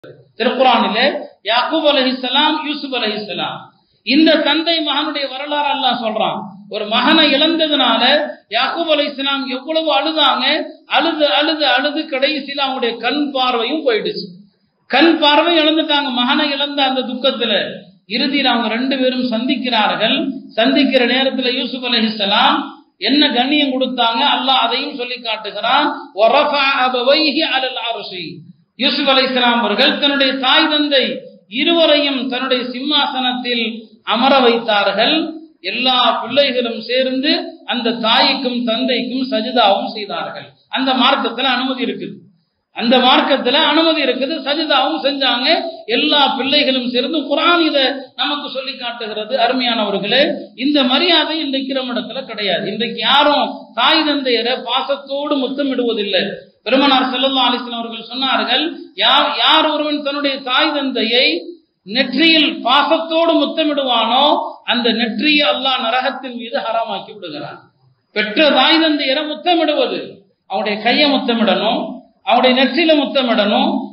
திருக்குறானிலே யாக்கூப் அலைஹிஸ்ஸலாம் யூசுப் அலைஹிஸ்ஸலாம் இந்த தந்தை மகனுடைய வரலாறு அல்லாஹ் சொல்றான் ஒரு மகனை இழந்ததுனால யாக்கூப் அலைஹிஸ்ஸலாம் எவ்வளவு அழுதாங்க அழுது அழுது அழுது கடைசியில் அவங்களுடைய கண் பார்வையும் போயிடுச்சு கண் பார்வை இழந்துட்டாங்க மகனை இழந்த அந்த துக்கத்துல இறுதியில் அவங்க ரெண்டு பேரும் சந்திக்கிறார்கள் சந்திக்கிற நேரத்துல யூசுப் அலைஹிஸ்ஸலாம் என்ன கண்ணியம் கொடுத்தாங்க அல்லாஹ் அதையும் சொல்லி காட்டுகிறான் "வரஃபஅ அபவைஹி அலல் அர்ஷி." யூசுப் அலைஹிஸ்ஸலாம் அவர்கள் தன்னுடைய தாய் தந்தை இருவரையும் தன்னுடைய சிம்மாசனத்தில் அமர வைத்தார்கள் எல்லா பிள்ளைகளும் சேர்ந்து அந்த தாய்க்கும் தந்தைக்கும் சஜிதாவும் செய்தார்கள் அந்த மார்க்கத்துல அனுமதி இருக்குது அந்த மார்க்கத்துல அனுமதி இருக்குது சஜிதாவும் செஞ்சாங்க எல்லா பிள்ளைகளும் சேர்ந்து குரான் இதை நமக்கு சொல்லி காட்டுகிறது அருமையானவர்களே இந்த மரியாதை இன்றைக்கு நம்ம இடத்துல கிடையாது இன்றைக்கு யாரும் தாய் தந்தையரை பாசத்தோடு முத்தமிடுவதில்லை பெருமனார் செல்லல்லா அலிஸ்லாம் அவர்கள் சொன்னார்கள் யார் யார் ஒருவன் தன்னுடைய தாய் தந்தையை நெற்றியில் பாசத்தோடு முத்தமிடுவானோ அந்த நெற்றியை அல்லாஹ் நரகத்தின் மீது ஹராமாக்கி விடுகிறான் பெற்ற தாய் தந்தையரை முத்தமிடுவது அவனுடைய கையை முத்தமிடணும் அவனுடைய நெற்றியில முத்தமிடணும்